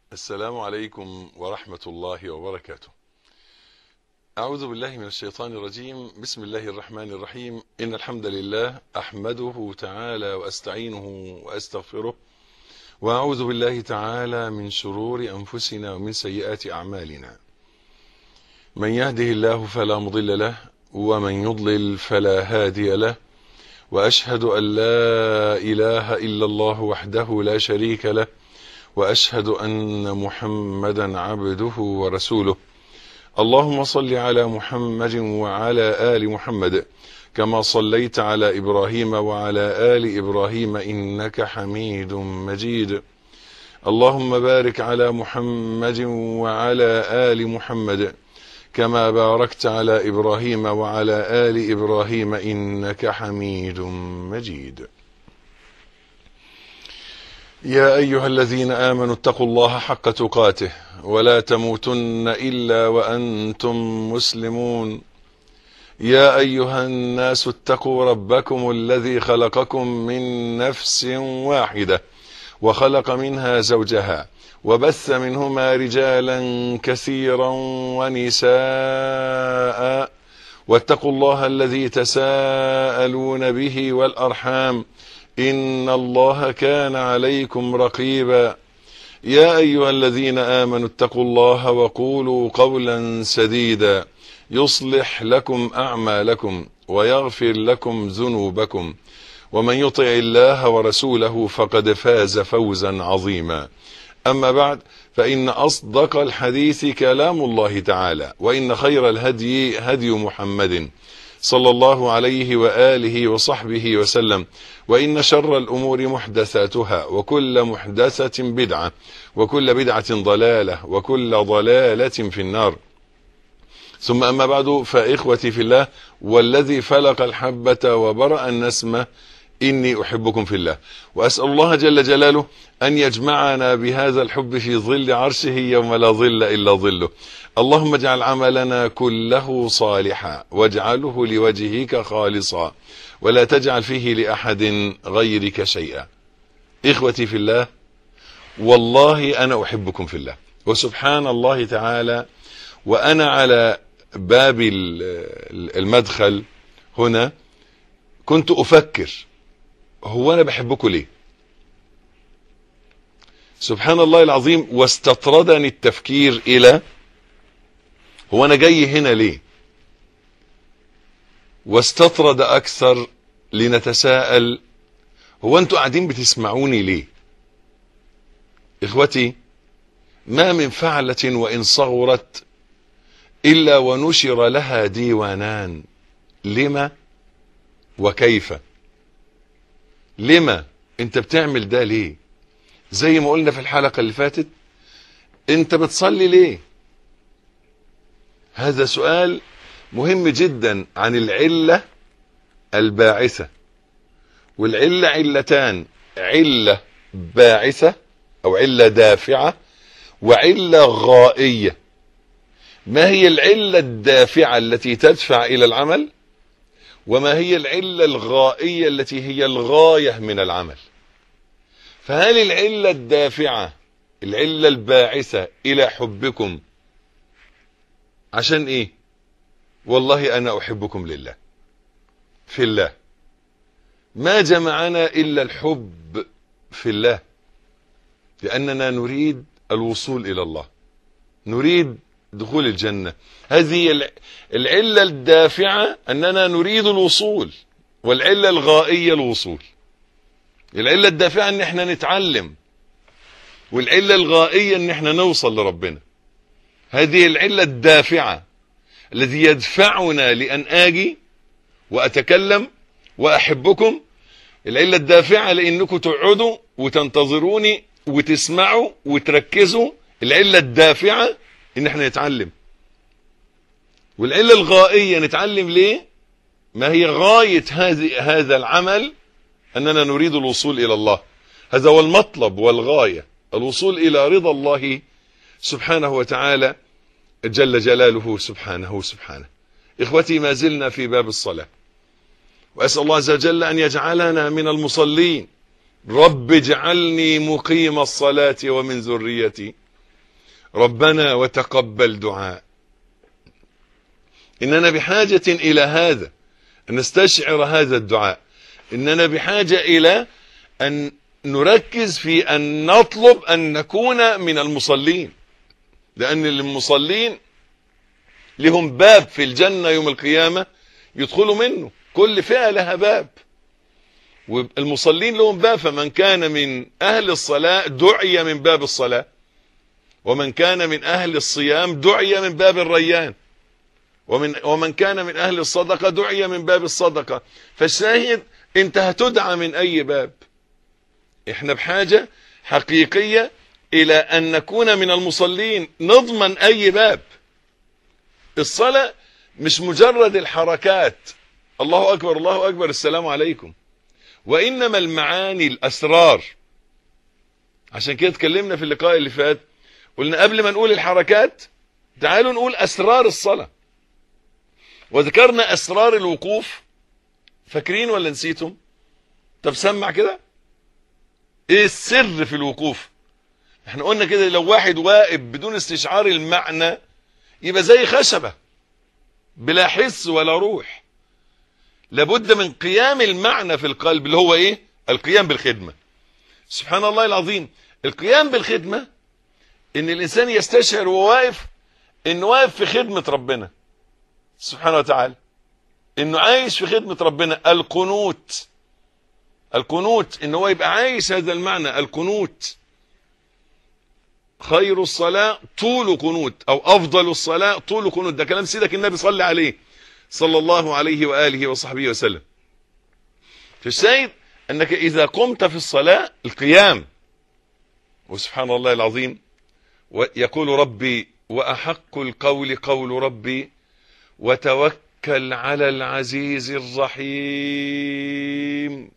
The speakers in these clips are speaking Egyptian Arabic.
السلام عليكم ورحمة الله وبركاته أعوذ بالله من الشيطان الرجيم بسم الله الرحمن الرحيم إن الحمد لله أحمده تعالى وأستعينه وأستغفره وأعوذ بالله تعالى من شرور أنفسنا ومن سيئات أعمالنا من يهده الله فلا مضل له ومن يضلل فلا هادي له وأشهد أن لا إله إلا الله وحده لا شريك له وأشهد أن محمدا عبده ورسوله اللهم صل على محمد وعلى آل محمد كما صليت على إبراهيم وعلى آل إبراهيم إنك حميد مجيد اللهم بارك على محمد وعلى آل محمد كما باركت على إبراهيم وعلى آل إبراهيم إنك حميد مجيد يا أيها الذين آمنوا اتقوا الله حق تقاته ولا تموتن إلا وأنتم مسلمون يا أيها الناس اتقوا ربكم الذي خلقكم من نفس واحدة وخلق منها زوجها وبث منهما رجالا كثيرا ونساء واتقوا الله الذي تساءلون به والأرحام إن الله كان عليكم رقيبا يا أيها الذين آمنوا اتقوا الله وقولوا قولا سديدا يصلح لكم أعمالكم ويغفر لكم ذنوبكم ومن يطع الله ورسوله فقد فاز فوزا عظيما أما بعد فإن أصدق الحديث كلام الله تعالى وإن خير الهدي هدي محمد صلى الله عليه وآله وصحبه وسلم وإن شر الأمور محدثاتها وكل محدثة بدعة وكل بدعة ضلالة وكل ضلالة في النار ثم أما بعد فإخوتي في الله والذي فلق الحبة وبرأ النسمة إني أحبكم في الله وأسأل الله جل جلاله أن يجمعنا بهذا الحب في ظل عرشه يوم لا ظل إلا ظله اللهم اجعل عملنا كله صالحا واجعله لوجهك خالصا ولا تجعل فيه لأحد غيرك شيئا إخوتي في الله والله أنا أحبكم في الله وسبحان الله تعالى وأنا على باب المدخل هنا كنت أفكر هو أنا بحبكم ليه سبحان الله العظيم واستطردني التفكير إلى هو أنا جاي هنا ليه واستطرد أكثر لنتساءل هو أنتوا قاعدين بتسمعوني ليه إخوتي ما من فعلة وإن صغرت إلا ونشر لها ديوانان لما وكيف لما انت بتعمل ده ليه زي ما قلنا في الحلقة اللي فاتت انت بتصلي ليه هذا سؤال مهم جدا عن العلة الباعثة والعلة علتان علة باعثة او علة دافعة وعلة غائية ما هي العلة الدافعة التي تدفع الى العمل وما هي العلة الغائية التي هي الغاية من العمل فهل العلة الدافعة العلة الباعثة الى حبكم عشان ايه والله انا احبكم لله في الله ما جمعنا الا الحب في الله لاننا نريد الوصول الى الله نريد دخول الجنة هذه العلة الدافعة أننا نريد الوصول والعلة الغائية الوصول العلة الدافعة أن احنا نتعلم والعلة الغائية أن احنا نوصل لربنا هذه العلة الدافعة الذي يدفعنا لأن آجي وأتكلم وأحبكم العلة الدافعة لأنكم تقعدوا وتنتظروني وتسمعوا وتركزوا العلة الدافعة ان احنا نتعلم والعلة الغائية نتعلم ليه ما هي غاية هذه هذا العمل اننا نريد الوصول الى الله هذا هو المطلب والغاية الوصول الى رضا الله سبحانه وتعالى جل جلاله سبحانه سبحانه اخوتي ما زلنا في باب الصلاة واسأل الله عز وجل ان يجعلنا من المصلين رب اجعلني مقيم الصلاة ومن ذريتي ربنا وتقبل دعاء إننا بحاجة إلى هذا أن نستشعر هذا الدعاء إننا بحاجة إلى أن نركز في أن نطلب أن نكون من المصلين لأن المصلين لهم باب في الجنة يوم القيامة يدخلوا منه كل فئة لها باب والمصلين لهم باب فمن كان من أهل الصلاة دعي من باب الصلاة ومن كان من أهل الصيام دعي من باب الريان ومن ومن كان من أهل الصدقة دعي من باب الصدقة فالشاهد انت هتدعى من أي باب احنا بحاجة حقيقية إلى أن نكون من المصلين نضمن أي باب الصلاة مش مجرد الحركات الله أكبر الله أكبر السلام عليكم وإنما المعاني الأسرار عشان كده اتكلمنا في اللقاء اللي فات قلنا قبل ما نقول الحركات تعالوا نقول أسرار الصلاة وذكرنا أسرار الوقوف فاكرين ولا نسيتم طب سمع كده ايه السر في الوقوف احنا قلنا كده لو واحد واقف بدون استشعار المعنى يبقى زي خشبة بلا حس ولا روح لابد من قيام المعنى في القلب اللي هو ايه القيام بالخدمة سبحان الله العظيم القيام بالخدمة ان الانسان يستشعر وهو واقف انه واقف في خدمة ربنا سبحانه وتعالى انه عايش في خدمة ربنا القنوت القنوت ان هو يبقى عايش هذا المعنى القنوت خير الصلاة طول قنوت او افضل الصلاة طول قنوت ده كلام سيدك النبي صلى عليه صلى الله عليه وآله وصحبه وسلم فالشاهد انك اذا قمت في الصلاة القيام وسبحان الله العظيم يقول ربي واحق القول قول ربي وتوكل على العزيز الرحيم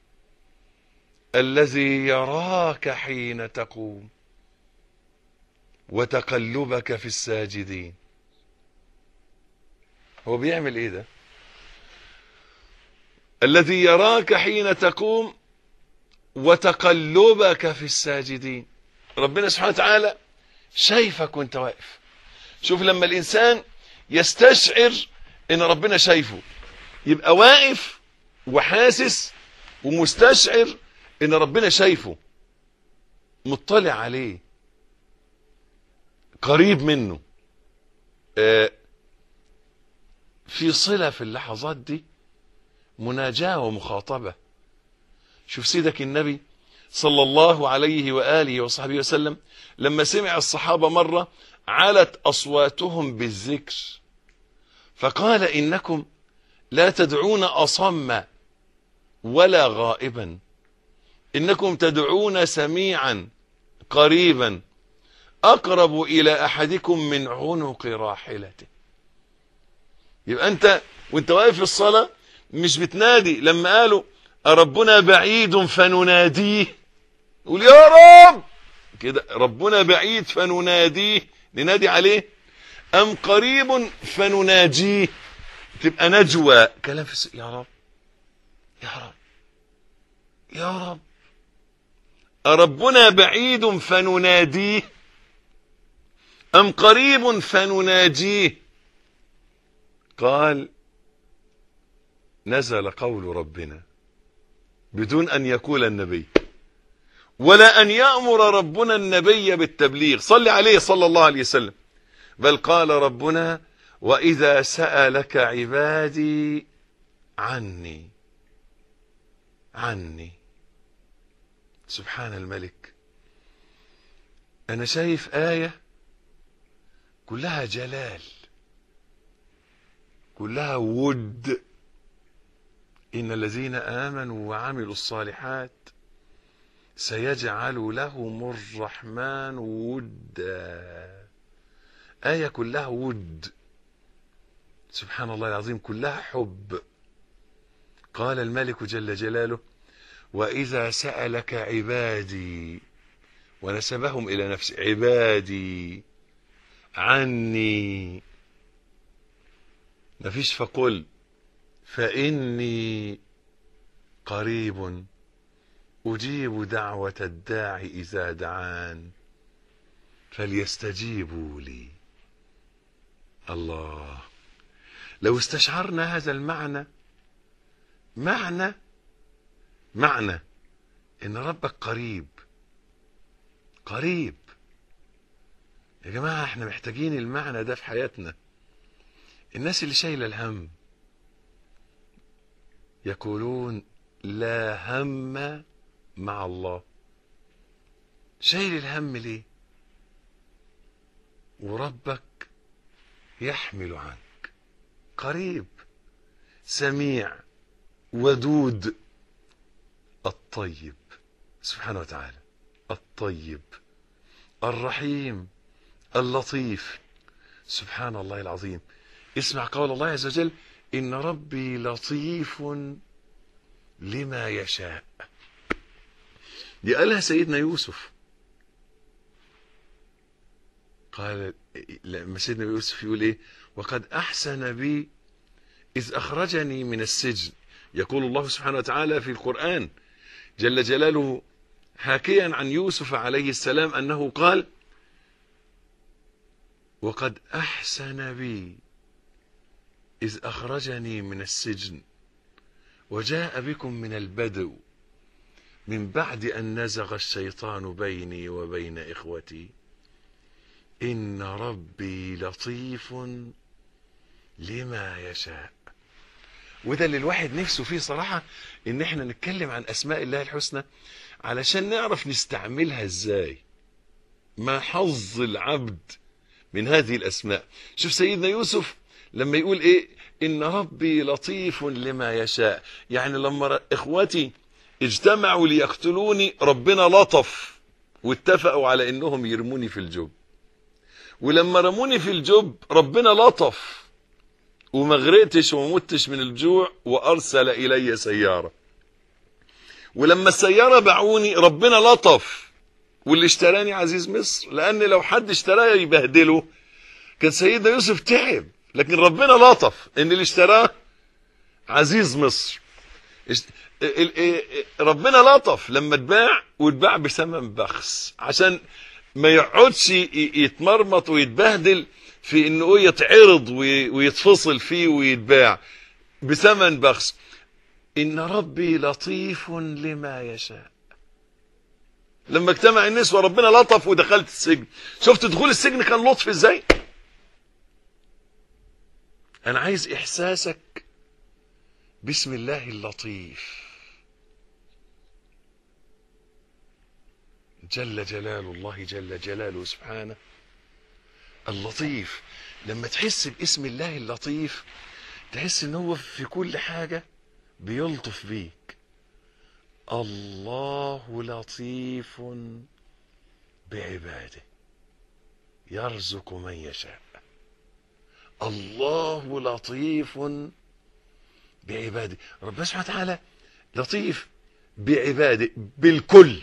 الذي يراك حين تقوم وتقلبك في الساجدين هو بيعمل ايه ده الذي يراك حين تقوم وتقلبك في الساجدين ربنا سبحانه وتعالى شايفك وانت واقف شوف لما الانسان يستشعر ان ربنا شايفه يبقى واقف وحاسس ومستشعر ان ربنا شايفه مطلع عليه قريب منه آه في صلة في اللحظات دي مناجاة ومخاطبة شوف سيدك النبي صلى الله عليه وآله وصحبه وسلم لما سمع الصحابة مرة علت أصواتهم بالذكر فقال إنكم لا تدعون أصم ولا غائبا إنكم تدعون سميعا قريبا أقرب إلى أحدكم من عنق راحلته يبقى أنت وانت واقف في الصلاة مش بتنادي لما قالوا ربنا بعيد فنناديه قول يا رب كده ربنا بعيد فنناديه ننادي عليه أم قريب فنناجيه تبقى نجوى كلام في الس... يا رب يا رب يا رب أربنا بعيد فنناديه أم قريب فنناجيه قال نزل قول ربنا بدون أن يقول النبي ولا أن يأمر ربنا النبي بالتبليغ صل عليه صلى الله عليه وسلم بل قال ربنا وإذا سألك عبادي عني عني سبحان الملك أنا شايف آية كلها جلال كلها ود إن الذين آمنوا وعملوا الصالحات سيجعل لهم الرحمن ودا آية كلها ود سبحان الله العظيم كلها حب قال الملك جل جلاله وإذا سألك عبادي ونسبهم إلى نفسه عبادي عني مفيش فقل فإني قريب أجيب دعوة الداعي إذا دعان فليستجيبوا لي الله لو استشعرنا هذا المعنى معنى معنى ان ربك قريب قريب يا جماعة احنا محتاجين المعنى ده في حياتنا الناس اللي شايلة الهم يقولون لا هم مع الله شايل الهم ليه وربك يحمل عنك قريب سميع ودود الطيب سبحانه وتعالى الطيب الرحيم اللطيف سبحان الله العظيم اسمع قول الله عز وجل إن ربي لطيف لما يشاء دي قالها سيدنا يوسف قال لما سيدنا يوسف يقول ايه وقد احسن بي اذ اخرجني من السجن يقول الله سبحانه وتعالى في القران جل جلاله حاكيا عن يوسف عليه السلام انه قال وقد احسن بي اذ اخرجني من السجن وجاء بكم من البدو من بعد ان نزغ الشيطان بيني وبين اخوتي إن ربي لطيف لما يشاء وده اللي الواحد نفسه فيه صراحة إن إحنا نتكلم عن أسماء الله الحسنى علشان نعرف نستعملها إزاي ما حظ العبد من هذه الأسماء شوف سيدنا يوسف لما يقول إيه إن ربي لطيف لما يشاء يعني لما إخوتي اجتمعوا ليقتلوني ربنا لطف واتفقوا على إنهم يرموني في الجب ولما رموني في الجب ربنا لطف وما غرقتش وما متش من الجوع وارسل الي سياره ولما السياره باعوني ربنا لطف واللي اشتراني عزيز مصر لان لو حد اشتراه يبهدله كان سيدنا يوسف تعب لكن ربنا لطف ان اللي اشتراه عزيز مصر ربنا لطف لما اتباع واتباع بثمن بخس عشان ما يقعدش يتمرمط ويتبهدل في انه يتعرض ويتفصل فيه ويتباع بثمن بخس ان ربي لطيف لما يشاء لما اجتمع الناس وربنا لطف ودخلت السجن شفت دخول السجن كان لطف ازاي انا عايز احساسك بسم الله اللطيف جل جلال الله جل جلاله سبحانه اللطيف لما تحس باسم الله اللطيف تحس ان هو في كل حاجة بيلطف بيك الله لطيف بعباده يرزق من يشاء الله لطيف بعباده ربنا سبحانه وتعالى لطيف بعباده بالكل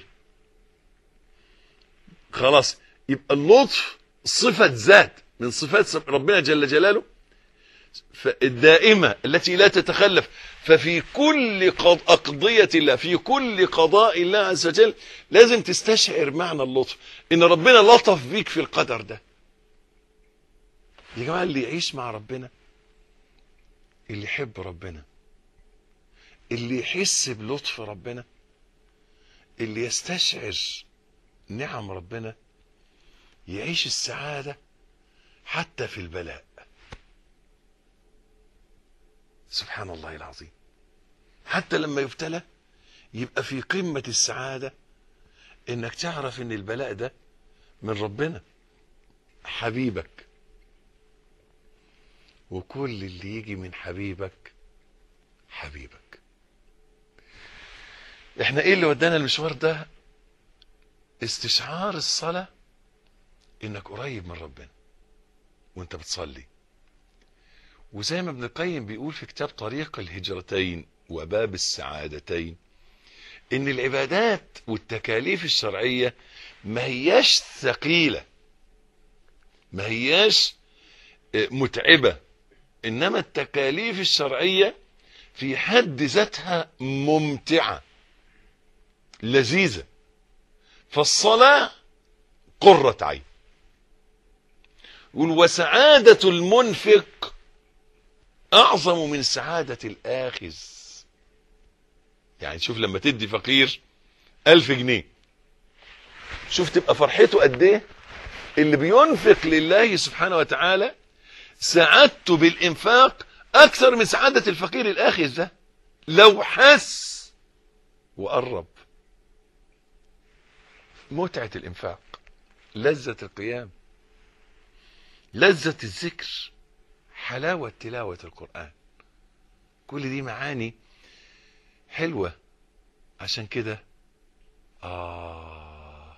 خلاص يبقى اللطف صفة ذات من صفات ربنا جل جلاله الدائمة التي لا تتخلف ففي كل قض... أقضية الله في كل قضاء الله عز وجل لازم تستشعر معنى اللطف إن ربنا لطف بيك في القدر ده يا جماعة اللي يعيش مع ربنا اللي يحب ربنا اللي يحس بلطف ربنا اللي يستشعر نعم ربنا يعيش السعادة حتى في البلاء سبحان الله العظيم حتى لما يبتلى يبقى في قمة السعادة انك تعرف ان البلاء ده من ربنا حبيبك وكل اللي يجي من حبيبك حبيبك احنا ايه اللي ودانا المشوار ده استشعار الصلاة انك قريب من ربنا وانت بتصلي وزي ما ابن القيم بيقول في كتاب طريق الهجرتين وباب السعادتين ان العبادات والتكاليف الشرعية ما هياش ثقيلة ما هياش متعبة انما التكاليف الشرعية في حد ذاتها ممتعة لذيذة فالصلاة قرة عين يقول وسعادة المنفق أعظم من سعادة الآخذ يعني شوف لما تدي فقير ألف جنيه شوف تبقى فرحته قد ايه اللي بينفق لله سبحانه وتعالى سعادته بالإنفاق أكثر من سعادة الفقير الآخذ ده لو حس وقرب متعة الإنفاق لذة القيام لذة الذكر حلاوة تلاوة القرآن كل دي معاني حلوة عشان كده آه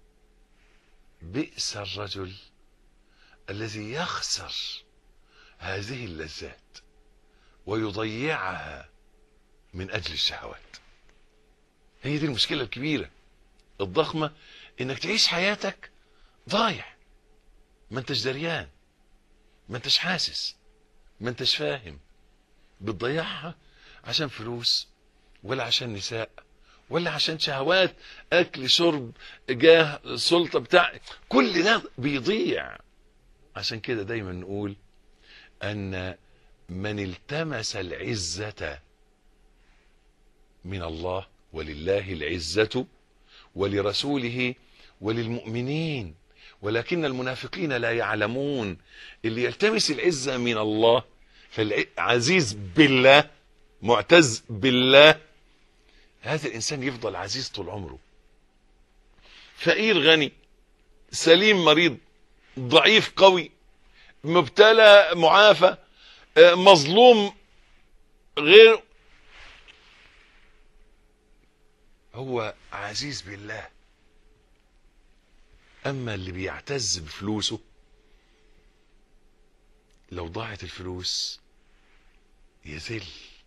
بئس الرجل الذي يخسر هذه اللذات ويضيعها من أجل الشهوات هي دي المشكلة الكبيرة الضخمة انك تعيش حياتك ضايع ما انتش دريان ما انتش حاسس ما انتش فاهم بتضيعها عشان فلوس ولا عشان نساء ولا عشان شهوات اكل شرب جاه سلطة بتاع كل ده بيضيع عشان كده دايما نقول ان من التمس العزة من الله ولله العزة ولرسوله وللمؤمنين ولكن المنافقين لا يعلمون اللي يلتمس العزة من الله فالعزيز بالله معتز بالله هذا الإنسان يفضل عزيز طول عمره فقير غني سليم مريض ضعيف قوي مبتلى معافى مظلوم غير هو عزيز بالله اما اللي بيعتز بفلوسه لو ضاعت الفلوس يذل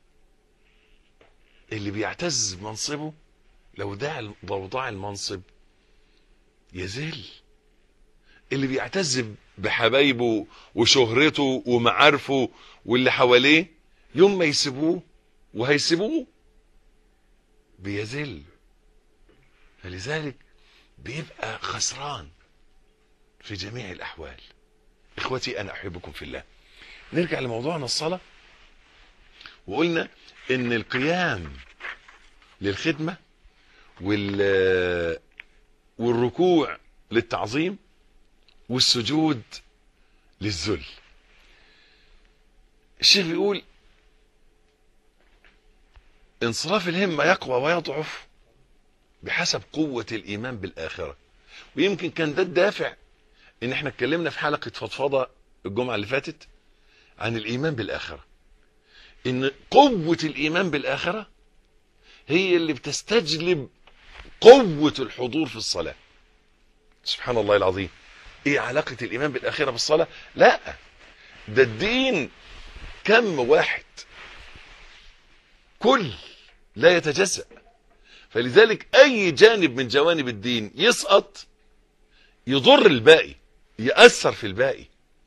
اللي بيعتز بمنصبه لو ضاع لو ضاع المنصب يذل اللي بيعتز بحبايبه وشهرته ومعارفه واللي حواليه يوم ما يسيبوه وهيسيبوه بيذل فلذلك بيبقى خسران في جميع الأحوال إخوتي أنا أحبكم في الله نرجع لموضوعنا الصلاة وقلنا إن القيام للخدمة وال والركوع للتعظيم والسجود للذل الشيخ بيقول انصراف الهمة يقوى ويضعف بحسب قوة الإيمان بالآخرة ويمكن كان ده الدافع إن احنا اتكلمنا في حلقة فضفضة الجمعة اللي فاتت عن الإيمان بالآخرة إن قوة الإيمان بالآخرة هي اللي بتستجلب قوة الحضور في الصلاة سبحان الله العظيم ايه علاقة الإيمان بالآخرة بالصلاة لا ده الدين كم واحد كل لا يتجزأ فلذلك أي جانب من جوانب الدين يسقط يضر الباقي يأثر في الباقي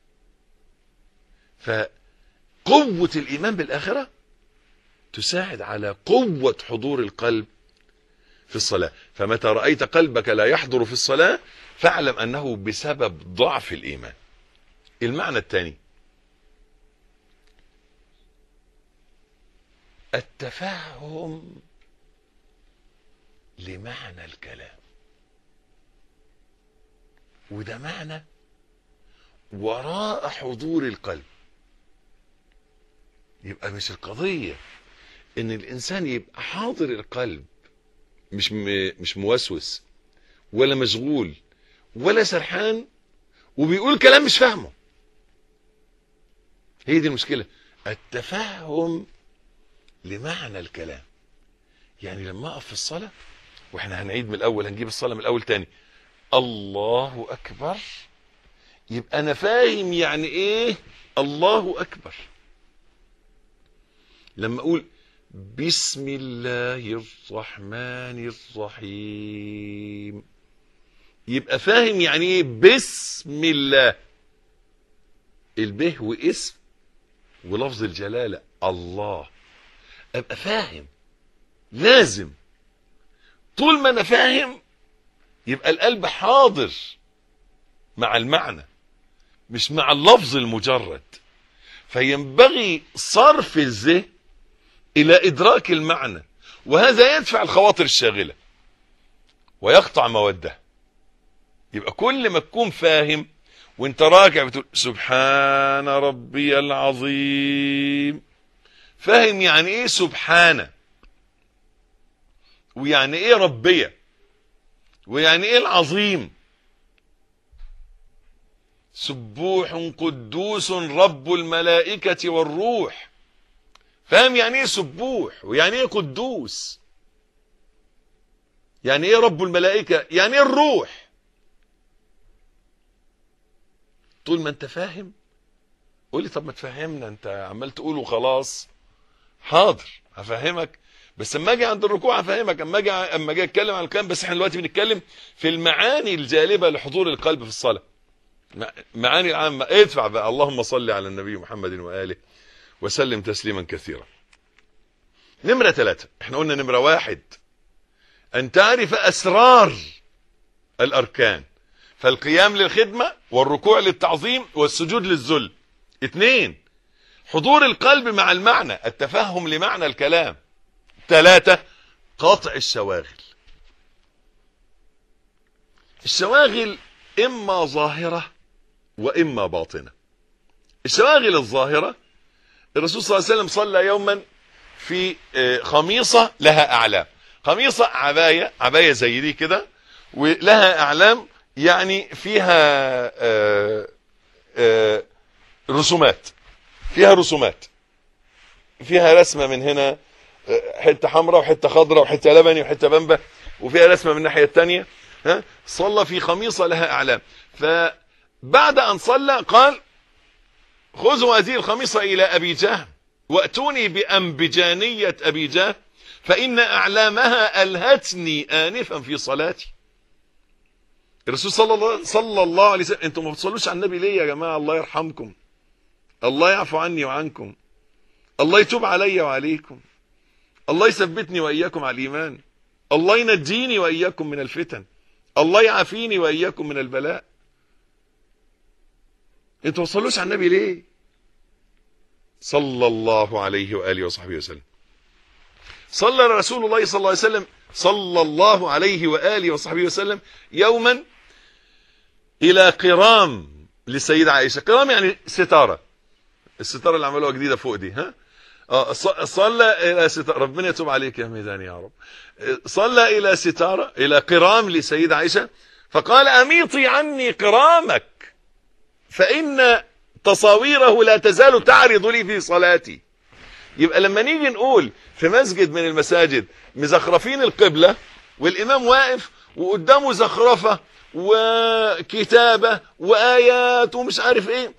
فقوة الإيمان بالآخرة تساعد على قوة حضور القلب في الصلاة فمتى رأيت قلبك لا يحضر في الصلاة فاعلم أنه بسبب ضعف الإيمان المعنى الثاني التفهم لمعنى الكلام وده معنى وراء حضور القلب يبقى مش القضية ان الانسان يبقى حاضر القلب مش مش موسوس ولا مشغول ولا سرحان وبيقول كلام مش فاهمه هي دي المشكلة التفهم لمعنى الكلام يعني لما اقف في الصلاة واحنا هنعيد من الاول هنجيب الصلاة من الاول تاني الله اكبر يبقى انا فاهم يعني ايه الله اكبر لما اقول بسم الله الرحمن الرحيم يبقى فاهم يعني ايه بسم الله البه واسم ولفظ الجلالة الله ابقى فاهم لازم طول ما انا فاهم يبقى القلب حاضر مع المعنى مش مع اللفظ المجرد فينبغي صرف الذهن الى ادراك المعنى وهذا يدفع الخواطر الشاغلة ويقطع موده يبقى كل ما تكون فاهم وانت راجع بتقول سبحان ربي العظيم فاهم يعني ايه سبحانه ويعني ايه ربية ويعني ايه العظيم سبوح قدوس رب الملائكة والروح فاهم يعني ايه سبوح ويعني ايه قدوس يعني ايه رب الملائكة يعني ايه الروح طول ما انت فاهم قول لي طب ما تفهمنا انت عمال تقول وخلاص حاضر هفهمك بس اما اجي عند الركوع هفهمك اما اجي اما اجي اتكلم عن الكلام بس احنا دلوقتي بنتكلم في المعاني الجالبه لحضور القلب في الصلاه معاني العامه ادفع بقى اللهم صل على النبي محمد واله وسلم تسليما كثيرا نمره ثلاثة احنا قلنا نمره واحد ان تعرف اسرار الاركان فالقيام للخدمه والركوع للتعظيم والسجود للذل اثنين حضور القلب مع المعنى التفهم لمعنى الكلام ثلاثة قطع الشواغل الشواغل إما ظاهرة وإما باطنة الشواغل الظاهرة الرسول صلى الله عليه وسلم صلى يوما في خميصة لها أعلام خميصة عباية عباية زي دي كده ولها أعلام يعني فيها آآ آآ رسومات فيها رسومات فيها رسمة من هنا حتة حمراء وحتة خضراء وحتة لبني وحتة بنبة وفيها رسمة من الناحية التانية ها صلى في خميصة لها أعلام فبعد أن صلى قال خذوا هذه الخميصة إلى أبي جهم وأتوني بأنبجانية أبي جهم فإن أعلامها ألهتني آنفا في صلاتي الرسول صلى الله, صلى الله عليه وسلم انتم ما بتصلوش على النبي ليه يا جماعة الله يرحمكم الله يعفو عني وعنكم الله يتوب علي وعليكم الله يثبتني وإياكم على الإيمان الله ينجيني وإياكم من الفتن الله يعافيني وإياكم من البلاء انتوا ما تصلوش على النبي ليه صلى الله عليه وآله وصحبه وسلم صلى رسول الله صلى الله عليه وسلم صلى الله عليه وآله وصحبه وسلم يوما إلى قرام للسيدة عائشة قرام يعني ستارة الستارة اللي عملوها جديدة فوق دي ها اه صلى الى ستارة ربنا يتوب عليك يا ميدان يا رب صلى الى ستارة الى قرام لسيدة عائشة فقال اميطي عني قرامك فان تصاويره لا تزال تعرض لي في صلاتي يبقى لما نيجي نقول في مسجد من المساجد مزخرفين القبلة والامام واقف وقدامه زخرفة وكتابة وايات ومش عارف ايه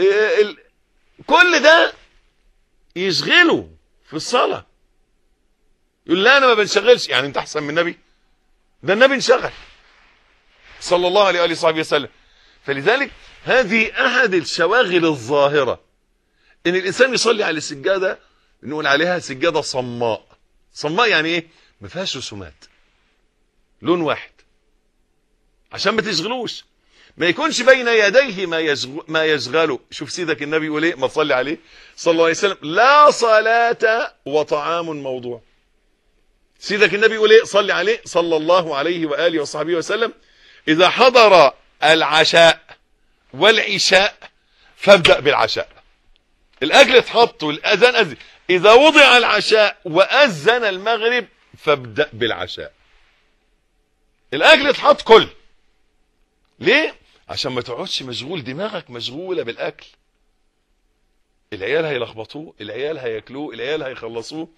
كل ده يشغله في الصلاة يقول لا انا ما بنشغلش يعني انت احسن من النبي ده النبي انشغل صلى الله عليه وآله وصحبه وسلم فلذلك هذه احد الشواغل الظاهرة ان الانسان يصلي على السجادة نقول عليها سجادة صماء صماء يعني ايه ما فيهاش رسومات لون واحد عشان ما تشغلوش ما يكونش بين يديه ما يشغل ما يشغله شوف سيدك النبي يقول ايه ما تصلي عليه صلى الله عليه وسلم لا صلاة وطعام موضوع سيدك النبي يقول ايه صلي عليه صلى الله عليه واله وصحبه وسلم اذا حضر العشاء والعشاء فابدا بالعشاء الاكل اتحط والاذان اذن اذا وضع العشاء واذن المغرب فابدا بالعشاء الاكل اتحط كل ليه عشان ما تقعدش مشغول دماغك مشغوله بالاكل العيال هيلخبطوه العيال هياكلوه العيال هيخلصوه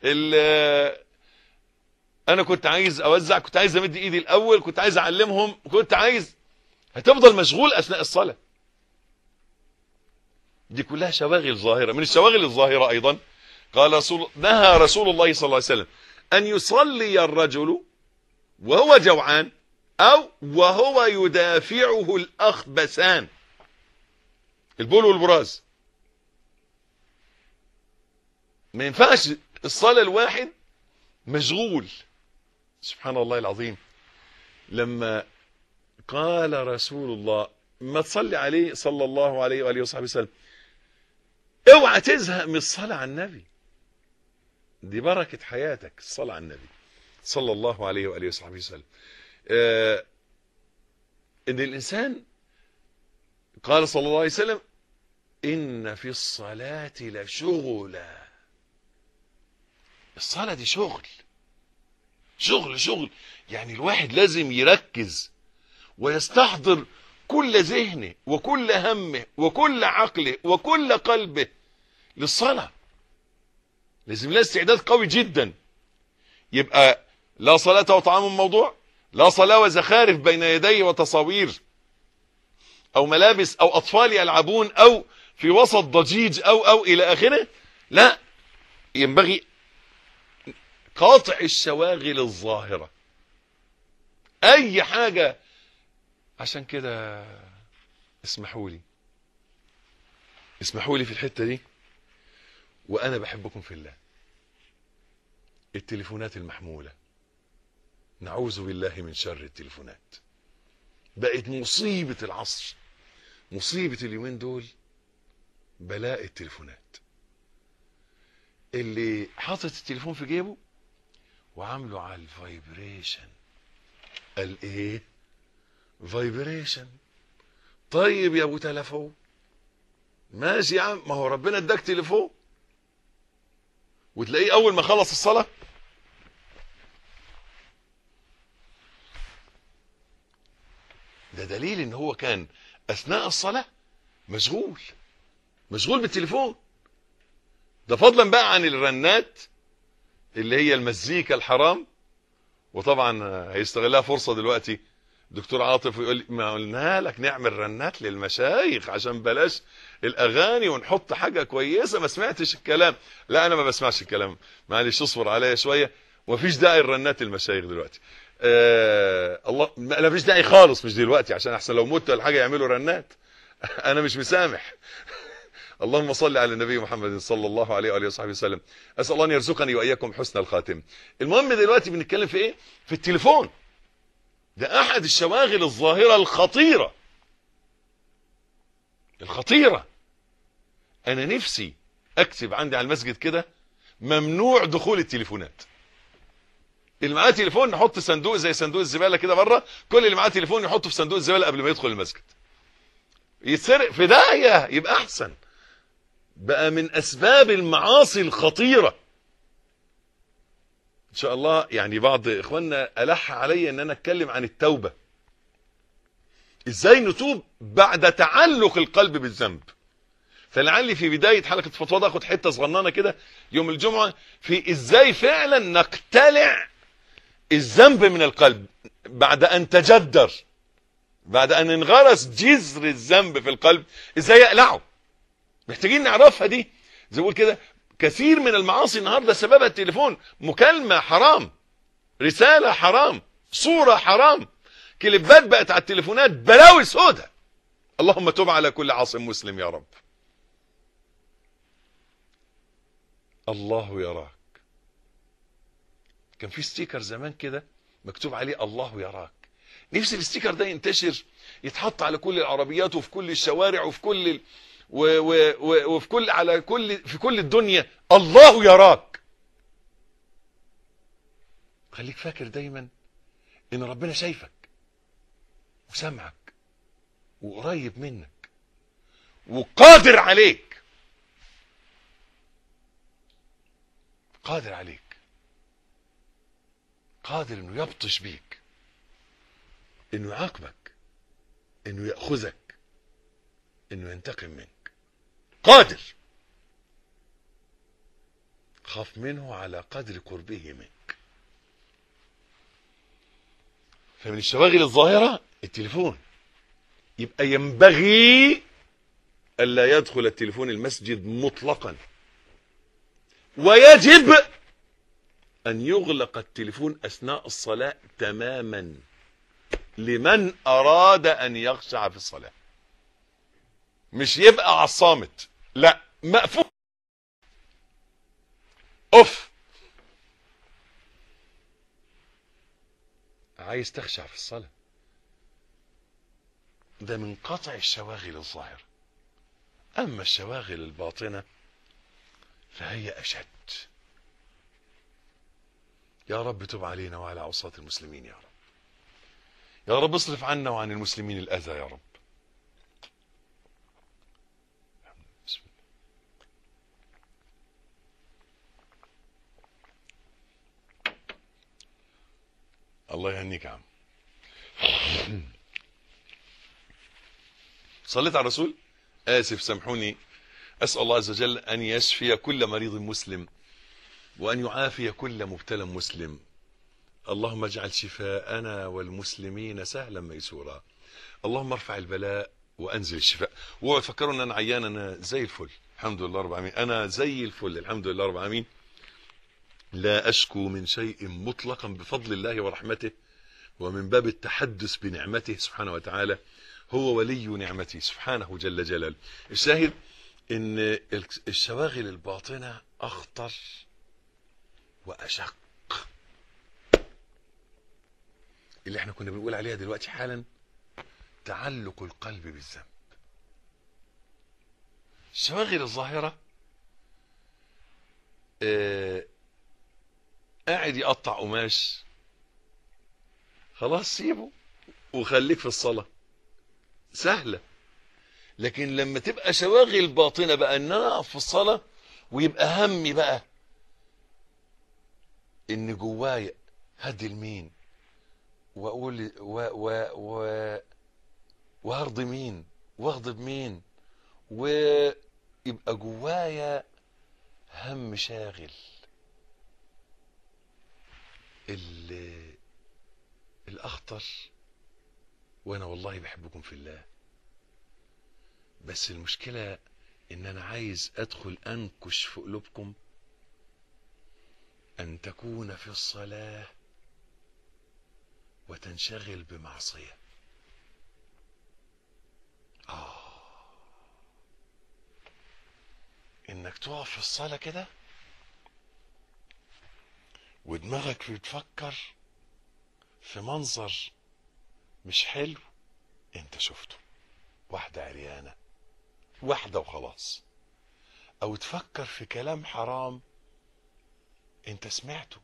انا كنت عايز اوزع كنت عايز امد ايدي الاول كنت عايز اعلمهم كنت عايز هتفضل مشغول اثناء الصلاه دي كلها شواغل ظاهره من الشواغل الظاهره ايضا قال رسول نهى رسول الله صلى الله عليه وسلم ان يصلي الرجل وهو جوعان او وهو يدافعه الاخبثان البول والبراز ما ينفعش الصلاة الواحد مشغول سبحان الله العظيم لما قال رسول الله ما تصلي عليه صلى الله عليه وآله وصحبه وسلم اوعى تزهق من الصلاة على النبي دي بركة حياتك الصلاة على النبي صلى الله عليه وآله وصحبه وسلم آه ان الانسان قال صلى الله عليه وسلم ان في الصلاة لشغلا الصلاة دي شغل شغل شغل يعني الواحد لازم يركز ويستحضر كل ذهنه وكل همه وكل عقله وكل قلبه للصلاة لازم لها استعداد قوي جدا يبقى لا صلاة وطعام موضوع لا صلاة وزخارف بين يدي وتصاوير او ملابس او اطفال يلعبون او في وسط ضجيج او او الى اخره لا ينبغي قاطع الشواغل الظاهرة اي حاجة عشان كده اسمحوا لي اسمحوا لي في الحتة دي وانا بحبكم في الله التليفونات المحمولة نعوذ بالله من شر التليفونات بقت مصيبة العصر مصيبة اليومين دول بلاء التليفونات اللي حاطط التليفون في جيبه وعامله على الفايبريشن قال ايه فايبريشن طيب يا ابو تلفون ماشي يا عم ما هو ربنا اداك تليفون وتلاقيه اول ما خلص الصلاه ده دليل ان هو كان اثناء الصلاه مشغول مشغول بالتليفون ده فضلا بقى عن الرنات اللي هي المزيكا الحرام وطبعا هيستغلها فرصه دلوقتي دكتور عاطف ويقول لي ما قلنا لك نعمل رنات للمشايخ عشان بلاش الاغاني ونحط حاجه كويسه ما سمعتش الكلام لا انا ما بسمعش الكلام معلش اصبر عليا شويه ومفيش داعي الرنات المشايخ دلوقتي آه الله لا مفيش داعي خالص مش دلوقتي عشان احسن لو مت ولا حاجه يعملوا رنات انا مش مسامح اللهم صل على النبي محمد صلى الله عليه واله وصحبه وسلم اسال الله ان يرزقني واياكم حسن الخاتم المهم دلوقتي بنتكلم في ايه في التليفون ده احد الشواغل الظاهره الخطيره الخطيره انا نفسي اكتب عندي على المسجد كده ممنوع دخول التليفونات اللي معاه تليفون نحط صندوق زي صندوق الزباله كده بره كل اللي معاه تليفون يحطه في صندوق الزباله قبل ما يدخل المسجد يتسرق في داهيه يبقى احسن بقى من اسباب المعاصي الخطيره ان شاء الله يعني بعض اخواننا الح علي ان انا اتكلم عن التوبه ازاي نتوب بعد تعلق القلب بالذنب فلعلي في بدايه حلقه فضفضه اخد حته صغننه كده يوم الجمعه في ازاي فعلا نقتلع الذنب من القلب بعد ان تجدر بعد ان انغرس جذر الذنب في القلب ازاي يقلعه محتاجين نعرفها دي زي بقول كده كثير من المعاصي النهارده سببها التليفون مكالمه حرام رساله حرام صوره حرام كليبات بقت على التليفونات بلاوي سودة اللهم تب على كل عاصم مسلم يا رب الله يراك كان في ستيكر زمان كده مكتوب عليه الله يراك نفسي الستيكر ده ينتشر يتحط على كل العربيات وفي كل الشوارع وفي كل ال... و... و... و... وفي كل على كل في كل الدنيا الله يراك خليك فاكر دايما ان ربنا شايفك وسامعك وقريب منك وقادر عليك قادر عليك قادر انه يبطش بيك انه يعاقبك انه ياخذك انه ينتقم منك قادر خاف منه على قدر قربه منك فمن الشواغل الظاهره التليفون يبقى ينبغي الا يدخل التليفون المسجد مطلقا ويجب ان يغلق التليفون اثناء الصلاه تماما لمن اراد ان يخشع في الصلاه مش يبقى على الصامت لا مقفول اوف عايز تخشع في الصلاه ده من قطع الشواغل الظاهرة أما الشواغل الباطنة فهي أشد يا رب تب علينا وعلى عصاة المسلمين يا رب يا رب اصرف عنا وعن المسلمين الأذى يا رب بسم الله. الله يهنيك يا عم صليت على الرسول آسف سامحوني أسأل الله عز وجل أن يشفي كل مريض مسلم وأن يعافي كل مبتلى مسلم اللهم اجعل شفاءنا والمسلمين سهلا ميسورا اللهم ارفع البلاء وانزل الشفاء اوعوا تفكروا ان انا عيان انا زي الفل الحمد لله رب العالمين انا زي الفل الحمد لله رب العالمين لا اشكو من شيء مطلقا بفضل الله ورحمته ومن باب التحدث بنعمته سبحانه وتعالى هو ولي نعمته سبحانه جل جلاله الشاهد ان الشواغل الباطنه اخطر واشق اللي احنا كنا بنقول عليها دلوقتي حالا تعلق القلب بالذنب الشواغل الظاهرة آه قاعد يقطع قماش خلاص سيبه وخليك في الصلاة سهلة لكن لما تبقى شواغل باطنة بقى ان انا اقف في الصلاة ويبقى همي بقى ان جوايا هدي لمين واقول و و و وارضي مين واغضب مين ويبقى جوايا هم شاغل ال- الاخطر وانا والله بحبكم في الله بس المشكلة ان انا عايز ادخل انكش في قلوبكم ان تكون في الصلاه وتنشغل بمعصية آه إنك تقف في الصلاة كده ودماغك بتفكر في منظر مش حلو انت شفته واحدة عريانة واحدة وخلاص او تفكر في كلام حرام انت سمعته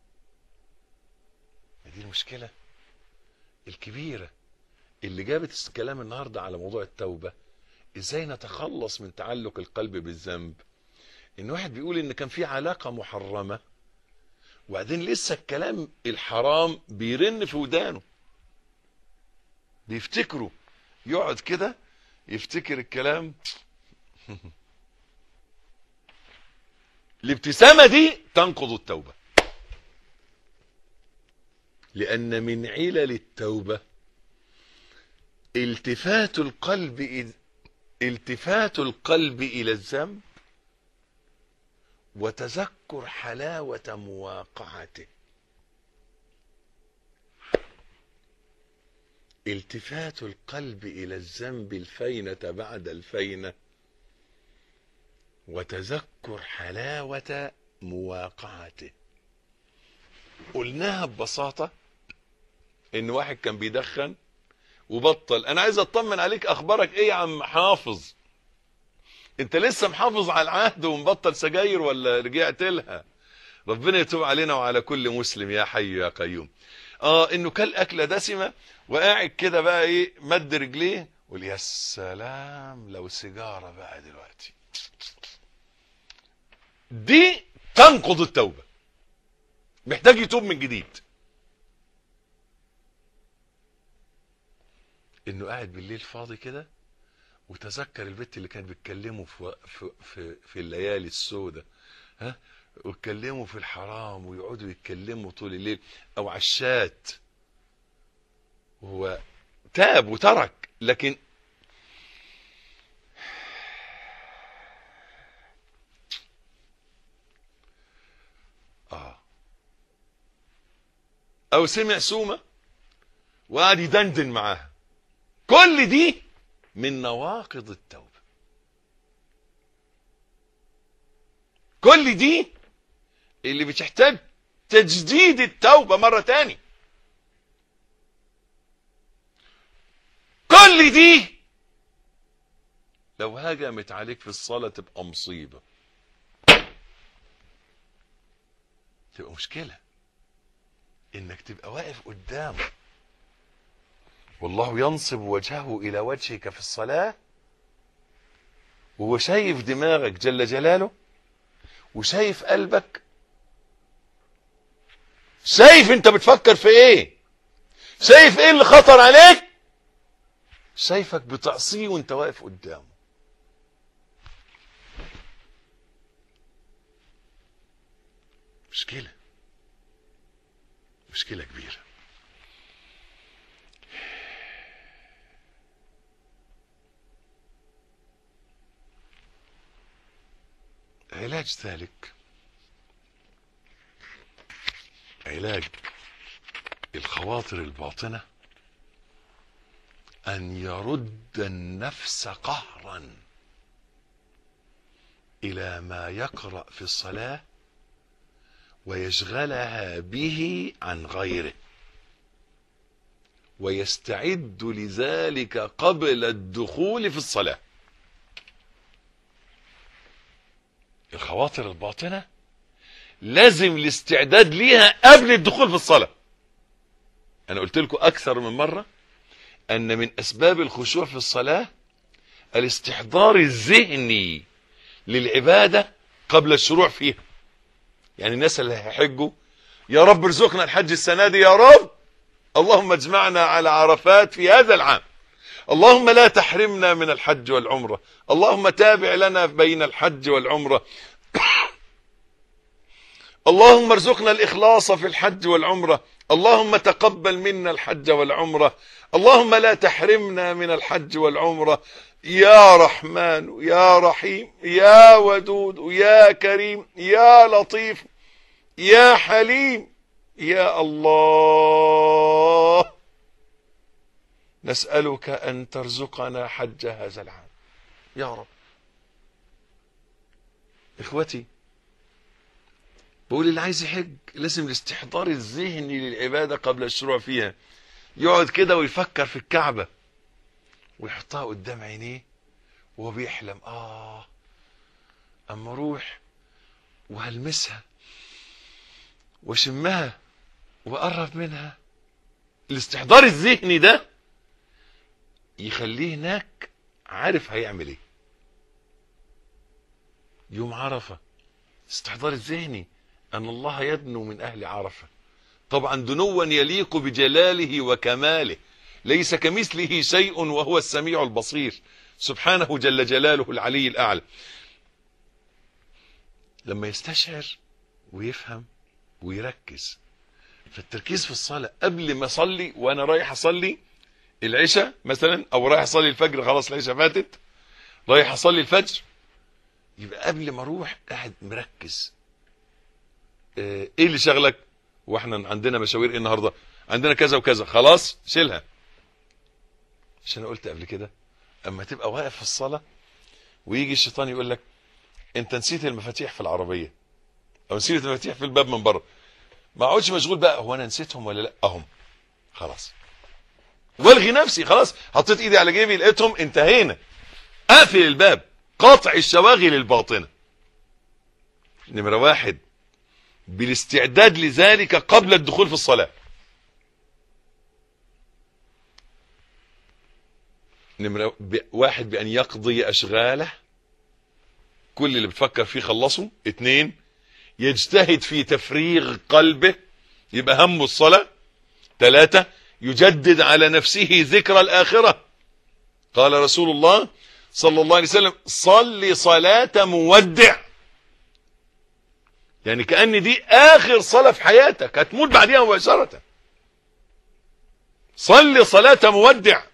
دي المشكلة الكبيرة اللي جابت الكلام النهاردة على موضوع التوبة ازاي نتخلص من تعلق القلب بالذنب ان واحد بيقول ان كان في علاقة محرمة وبعدين لسه الكلام الحرام بيرن في ودانه بيفتكره يقعد كده يفتكر الكلام الابتسامة دي تنقض التوبة لأن من علل التوبة التفات القلب إذ التفات القلب إلى الذنب وتذكر حلاوة مواقعته التفات القلب إلى الذنب الفينة بعد الفينة وتذكر حلاوة مواقعته قلناها ببساطة ان واحد كان بيدخن وبطل انا عايز اطمن عليك اخبارك ايه يا عم حافظ انت لسه محافظ على العهد ومبطل سجاير ولا رجعت لها ربنا يتوب علينا وعلى كل مسلم يا حي يا قيوم اه انه كل اكله دسمه وقاعد كده بقى ايه مد رجليه ويقول يا سلام لو سيجاره بقى دلوقتي دي تنقض التوبه محتاج يتوب من جديد انه قاعد بالليل فاضي كده وتذكر البت اللي كانت بتكلمه في في في, في الليالي السوداء ها ويتكلموا في الحرام ويقعدوا يتكلموا طول الليل او على الشات هو تاب وترك لكن اه او سمع سومه وقعد يدندن معاها كل دي من نواقض التوبه كل دي اللي بتحتاج تجديد التوبه مره تاني كل دي لو هجمت عليك في الصلاة تبقى مصيبة تبقى مشكلة انك تبقى واقف قدامه والله ينصب وجهه الى وجهك في الصلاة وهو شايف دماغك جل جلاله وشايف قلبك شايف انت بتفكر في ايه شايف ايه اللي خطر عليك شايفك بتعصيه وانت واقف قدامه مشكلة مشكلة كبيرة علاج ذلك علاج الخواطر الباطنة أن يرد النفس قهرا إلى ما يقرأ في الصلاة ويشغلها به عن غيره ويستعد لذلك قبل الدخول في الصلاة الخواطر الباطنة لازم الاستعداد ليها قبل الدخول في الصلاة أنا قلت لكم أكثر من مرة أن من أسباب الخشوع في الصلاة الاستحضار الذهني للعبادة قبل الشروع فيها يعني الناس اللي هيحجوا يا رب ارزقنا الحج السنة دي يا رب اللهم اجمعنا على عرفات في هذا العام اللهم لا تحرمنا من الحج والعمرة اللهم تابع لنا بين الحج والعمرة اللهم ارزقنا الإخلاص في الحج والعمرة اللهم تقبل منا الحج والعمرة اللهم لا تحرمنا من الحج والعمرة يا رحمن يا رحيم يا ودود يا كريم يا لطيف يا حليم يا الله نسألك أن ترزقنا حج هذا العام يا رب إخوتي بقول اللي عايز يحج لازم الاستحضار الذهني للعبادة قبل الشروع فيها يقعد كده ويفكر في الكعبة ويحطها قدام عينيه وهو بيحلم آه أما أروح وهلمسها واشمها وأقرب منها الاستحضار الذهني ده يخليه هناك عارف هيعمل ايه يوم عرفة استحضار الذهني أن الله يدنو من أهل عرفة طبعا دنوا يليق بجلاله وكماله ليس كمثله شيء وهو السميع البصير سبحانه جل جلاله العلي الأعلى لما يستشعر ويفهم ويركز فالتركيز في الصلاة قبل ما أصلي وأنا رايح أصلي العشاء مثلا أو رايح أصلي الفجر خلاص العشاء فاتت رايح أصلي الفجر يبقى قبل ما أروح قاعد مركز ايه اللي شغلك واحنا عندنا مشاوير ايه النهارده عندنا كذا وكذا خلاص شيلها عشان انا قلت قبل كده اما تبقى واقف في الصلاه ويجي الشيطان يقول لك انت نسيت المفاتيح في العربيه او نسيت المفاتيح في الباب من بره ما اقعدش مشغول بقى هو انا نسيتهم ولا لا اهم خلاص والغي نفسي خلاص حطيت ايدي على جيبي لقيتهم انتهينا اقفل الباب قاطع الشواغل الباطنه نمره واحد بالاستعداد لذلك قبل الدخول في الصلاة نمرة واحد بأن يقضي أشغاله كل اللي بتفكر فيه خلصه اتنين يجتهد في تفريغ قلبه يبقى همه الصلاة ثلاثة يجدد على نفسه ذكر الآخرة قال رسول الله صلى الله عليه وسلم صل صلاة مودع يعني كأن دي آخر صلاة في حياتك هتموت بعدها مباشرة صل صلاة مودع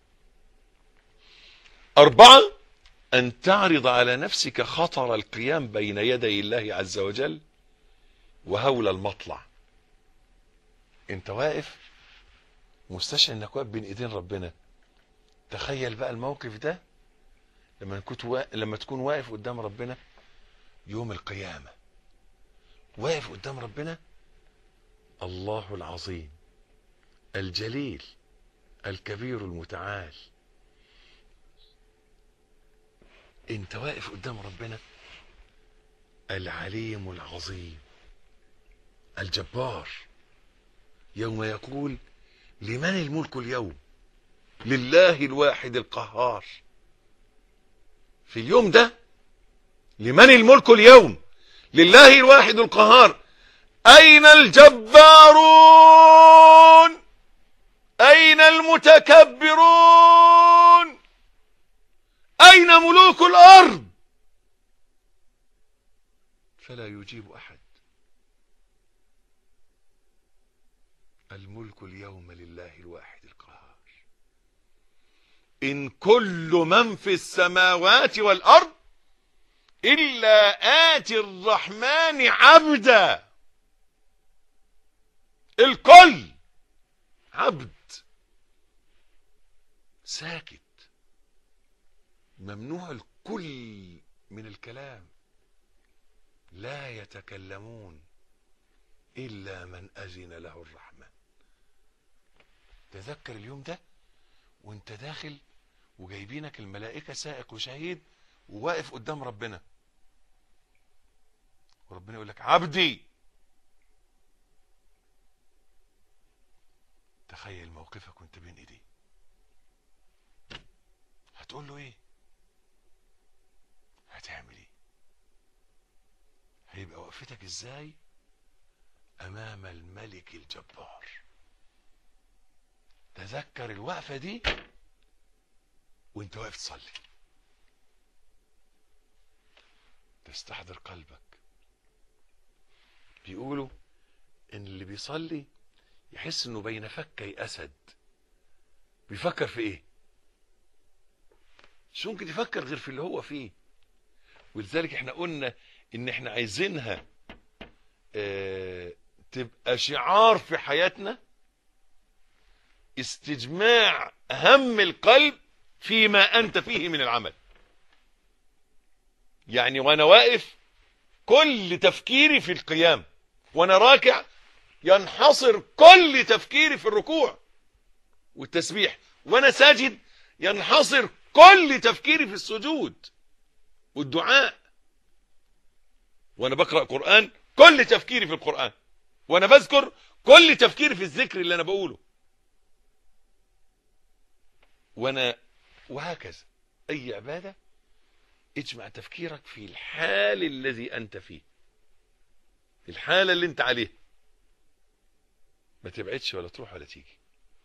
أربعة أن تعرض على نفسك خطر القيام بين يدي الله عز وجل وهول المطلع انت واقف مستشعر انك واقف بين ايدين ربنا تخيل بقى الموقف ده لما كنت وا... لما تكون واقف قدام ربنا يوم القيامه واقف قدام ربنا الله العظيم الجليل الكبير المتعال انت واقف قدام ربنا العليم العظيم الجبار يوم يقول لمن الملك اليوم لله الواحد القهار في اليوم ده لمن الملك اليوم لله الواحد القهار أين الجبارون أين المتكبرون أين ملوك الأرض فلا يجيب أحد الملك اليوم لله الواحد القهار إن كل من في السماوات والأرض إلا آتي الرحمن عبدا الكل عبد ساكت ممنوع الكل من الكلام لا يتكلمون إلا من أذن له الرحمن تذكر اليوم ده وانت داخل وجايبينك الملائكة سائق وشهيد وواقف قدام ربنا وربنا يقول لك عبدي تخيل موقفك وانت بين ايديه هتقول له ايه هتعمل ايه هيبقى وقفتك ازاي امام الملك الجبار تذكر الوقفه دي وانت واقف تصلي تستحضر قلبك بيقولوا ان اللي بيصلي يحس انه بين فكي اسد بيفكر في ايه مش ممكن يفكر غير في اللي هو فيه ولذلك احنا قلنا ان احنا عايزينها اه تبقى شعار في حياتنا استجماع هم القلب فيما انت فيه من العمل يعني وانا واقف كل تفكيري في القيام وانا راكع ينحصر كل تفكيري في الركوع والتسبيح وانا ساجد ينحصر كل تفكيري في السجود والدعاء وانا بقرا قران كل تفكيري في القران وانا بذكر كل تفكيري في الذكر اللي انا بقوله وانا وهكذا اي عباده اجمع تفكيرك في الحال الذي انت فيه الحاله اللي انت عليها ما تبعدش ولا تروح ولا تيجي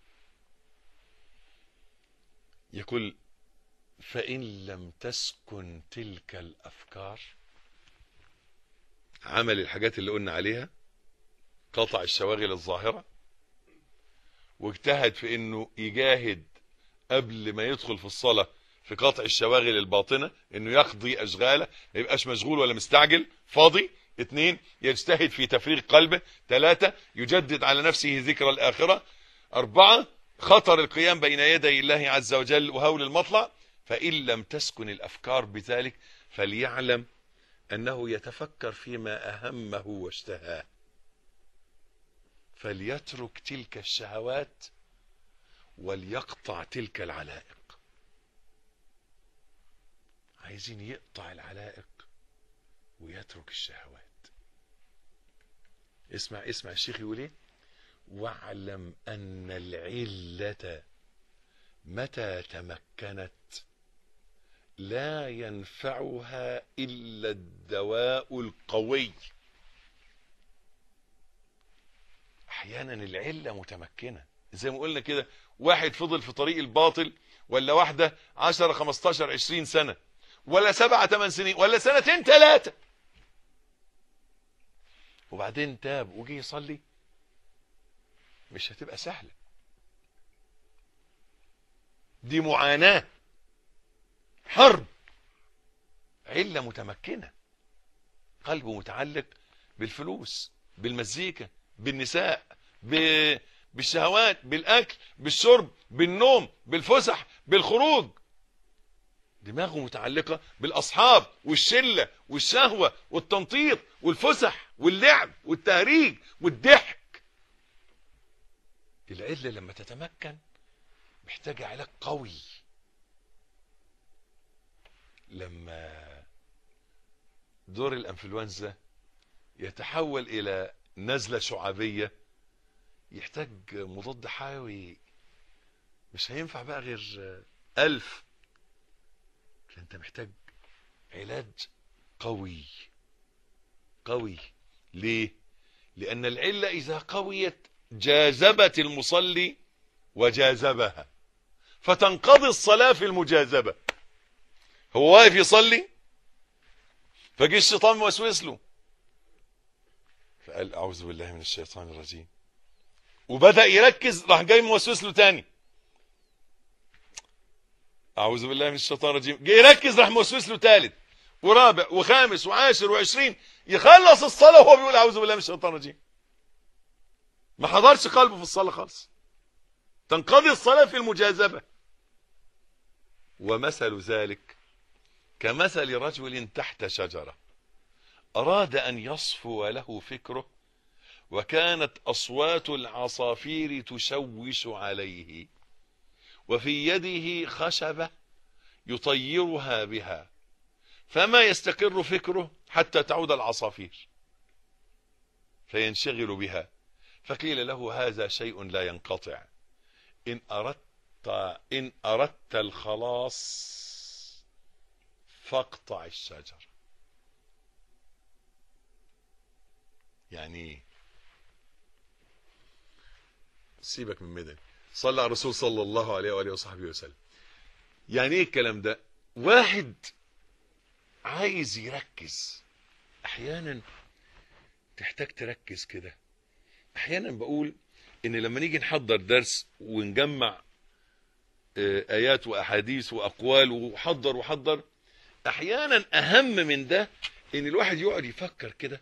يقول فإن لم تسكن تلك الأفكار عمل الحاجات اللي قلنا عليها قطع الشواغل الظاهرة واجتهد في انه يجاهد قبل ما يدخل في الصلاة في قطع الشواغل الباطنة انه يقضي اشغاله ما يبقاش مشغول ولا مستعجل فاضي اثنين يجتهد في تفريغ قلبه ثلاثة يجدد على نفسه ذكر الآخرة أربعة خطر القيام بين يدي الله عز وجل وهول المطلع فإن لم تسكن الأفكار بذلك فليعلم أنه يتفكر فيما أهمه واشتهاه فليترك تلك الشهوات وليقطع تلك العلائق عايزين يقطع العلائق ويترك الشهوات اسمع اسمع الشيخ يقول ايه واعلم ان العله متى تمكنت لا ينفعها الا الدواء القوي احيانا العله متمكنه زي ما قلنا كده واحد فضل في طريق الباطل ولا واحده 10 15 20 سنه ولا سبعة ثمان سنين ولا سنتين ثلاثه وبعدين تاب وجي يصلي مش هتبقى سهلة دي معاناة حرب علة متمكنة قلبه متعلق بالفلوس بالمزيكا بالنساء ب... بالشهوات بالأكل بالشرب بالنوم بالفسح بالخروج دماغه متعلقة بالأصحاب والشلة والشهوة والتنطيط والفسح واللعب والتهريج والضحك العلة لما تتمكن محتاجة علاج قوي لما دور الانفلونزا يتحول الى نزلة شعابية يحتاج مضاد حيوي مش هينفع بقى غير ألف فأنت محتاج علاج قوي قوي ليه لأن العلة إذا قويت جاذبت المصلي وجاذبها فتنقضي الصلاة في المجاذبة هو واقف يصلي فجي الشيطان موسوس له فقال أعوذ بالله من الشيطان الرجيم وبدأ يركز راح جاي موسوس له تاني أعوذ بالله من الشيطان الرجيم جاي يركز راح موسوس له تالت ورابع وخامس وعاشر وعشرين يخلص الصلاة وهو بيقول أعوذ بالله من الشيطان الرجيم ما حضرش قلبه في الصلاة خالص تنقضي الصلاة في المجاذبة ومثل ذلك كمثل رجل تحت شجرة أراد أن يصفو له فكره وكانت أصوات العصافير تشوش عليه وفي يده خشبة يطيرها بها فما يستقر فكره حتى تعود العصافير فينشغل بها فقيل له هذا شيء لا ينقطع إن أردت إن أردت الخلاص فاقطع الشجر يعني سيبك من مدن صلى على الرسول صلى الله عليه وآله وصحبه وسلم يعني ايه الكلام ده واحد عايز يركز احيانا تحتاج تركز كده احيانا بقول ان لما نيجي نحضر درس ونجمع ايات واحاديث واقوال وحضر وحضر احيانا اهم من ده ان الواحد يقعد يفكر كده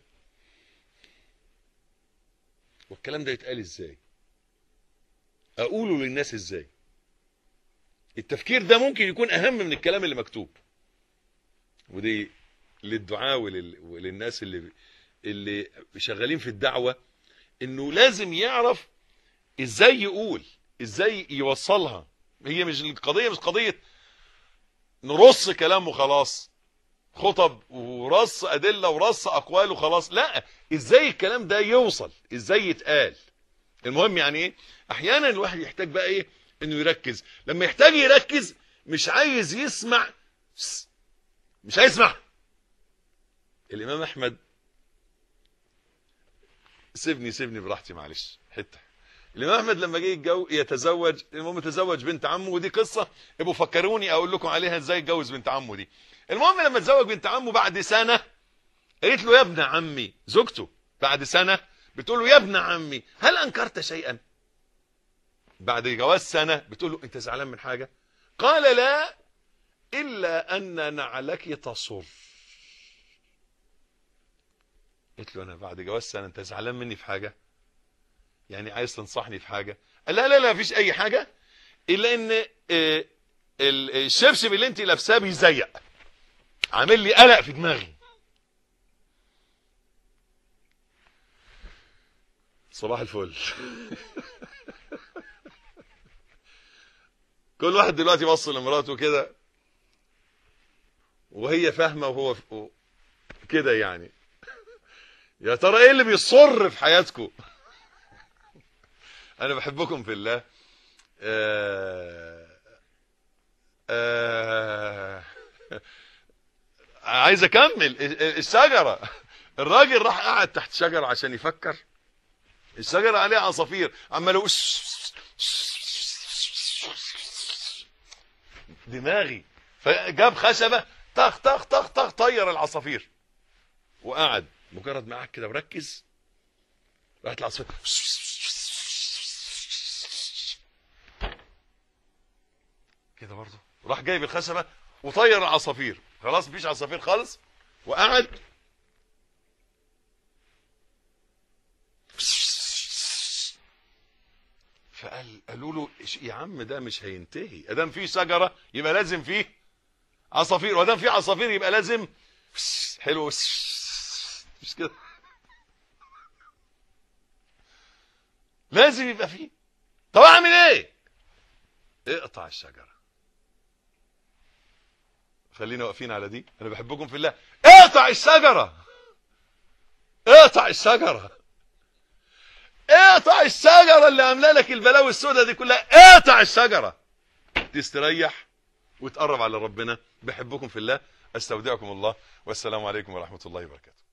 والكلام ده يتقال ازاي اقوله للناس ازاي التفكير ده ممكن يكون اهم من الكلام اللي مكتوب ودي للدعاء ولل... وللناس اللي اللي شغالين في الدعوة انه لازم يعرف ازاي يقول ازاي يوصلها هي مش القضية مش قضية نرص كلام وخلاص خطب ورص ادلة ورص اقوال وخلاص لا ازاي الكلام ده يوصل ازاي يتقال المهم يعني ايه احيانا الواحد يحتاج بقى ايه انه يركز لما يحتاج يركز مش عايز يسمع مش عايز يسمع الامام احمد سيبني سيبني براحتي معلش حته الامام احمد لما جه يتجو يتزوج المهم تزوج بنت عمه ودي قصه ابقوا فكروني اقول لكم عليها ازاي اتجوز بنت عمه دي المهم لما تزوج بنت عمه بعد سنه قالت له يا ابن عمي زوجته بعد سنه بتقول له يا ابن عمي هل انكرت شيئا بعد جواز سنه بتقول له انت زعلان من حاجه قال لا الا ان نعلك تصر قلت له انا بعد جواز سنه انت زعلان مني في حاجه يعني عايز تنصحني في حاجه قال لا لا لا مفيش اي حاجه الا ان الشبشب اللي انت لابساه بيزيق عامل لي قلق في دماغي صباح الفل كل واحد دلوقتي بص لمراته كده وهي فاهمه وهو كده يعني يا ترى ايه اللي بيصر في حياتكم انا بحبكم في الله آه آه عايز اكمل الشجره الراجل راح قعد تحت شجره عشان يفكر الشجره عليها عصافير عمال دماغي فجاب خشبه طخ طخ طخ طخ طير العصافير وقعد مجرد ما قعد كده وركز راحت العصافير كده برضه راح جايب الخشبه وطير العصافير خلاص مفيش عصافير خالص وقعد فقال قالوا له يا عم ده مش هينتهي ادام في شجره يبقى لازم فيه عصافير وادام في عصافير يبقى لازم حلو مش كده لازم يبقى فيه طب اعمل ايه اقطع الشجرة خلينا واقفين على دي انا بحبكم في الله اقطع الشجرة اقطع الشجرة اقطع الشجرة اللي عامله لك البلاوي السوداء دي كلها اقطع الشجرة تستريح وتقرب على ربنا بحبكم في الله استودعكم الله والسلام عليكم ورحمة الله وبركاته